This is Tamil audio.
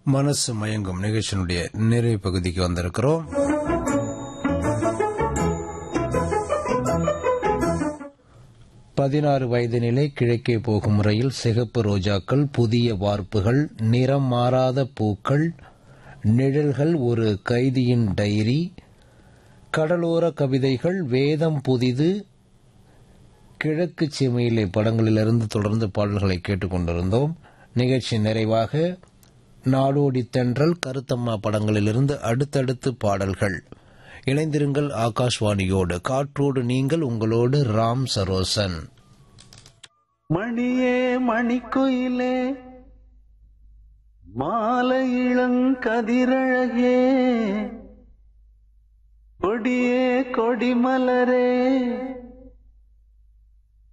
மனசு மயங்கும் நிகழ்ச்சியினுடைய நிறைவு பகுதிக்கு வந்திருக்கிறோம் பதினாறு வயதினிலே கிழக்கே போகும் முறையில் சிகப்பு ரோஜாக்கள் புதிய வார்ப்புகள் நிறம் மாறாத பூக்கள் நிழல்கள் ஒரு கைதியின் டைரி கடலோர கவிதைகள் வேதம் புதிது கிழக்கு சீமையிலே படங்களிலிருந்து தொடர்ந்து பாடல்களை கேட்டுக்கொண்டிருந்தோம் நிகழ்ச்சி நிறைவாக நாடோடி தென்றல் கருத்தம்மா படங்களிலிருந்து அடுத்தடுத்து பாடல்கள் இணைந்திருங்கள் ஆகாஷ்வாணியோடு காற்றோடு நீங்கள் உங்களோடு ராம் சரோசன் மணியே மணிக்குயிலே மாலை இளங்கதிரழகே கொடியே கொடிமலரே